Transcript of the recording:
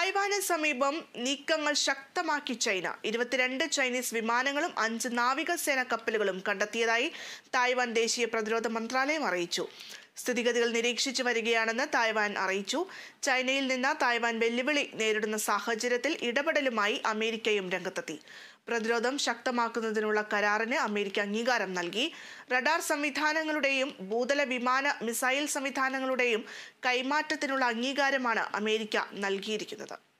Taiwan സമീപം നീക്കങ്ങൾ ശക്തമാക്കി ചൈന ഇരുപത്തിരണ്ട് ചൈനീസ് വിമാനങ്ങളും അഞ്ച് നാവികസേന കപ്പലുകളും കണ്ടെത്തിയതായി തായ്വാൻ ദേശീയ പ്രതിരോധ മന്ത്രാലയം അറിയിച്ചു സ്ഥിതിഗതികൾ നിരീക്ഷിച്ചു വരികയാണെന്ന് തായ്വാൻ അറിയിച്ചു ചൈനയിൽ നിന്ന് തായ്വാൻ വെല്ലുവിളി നേരിടുന്ന സാഹചര്യത്തിൽ ഇടപെടലുമായി അമേരിക്കയും രംഗത്തെത്തി പ്രതിരോധം ശക്തമാക്കുന്നതിനുള്ള കരാറിന് അമേരിക്ക അംഗീകാരം നൽകി റഡാർ സംവിധാനങ്ങളുടെയും ഭൂതല വിമാന മിസൈൽ സംവിധാനങ്ങളുടെയും കൈമാറ്റത്തിനുള്ള അംഗീകാരമാണ് അമേരിക്ക നൽകിയിരിക്കുന്നത്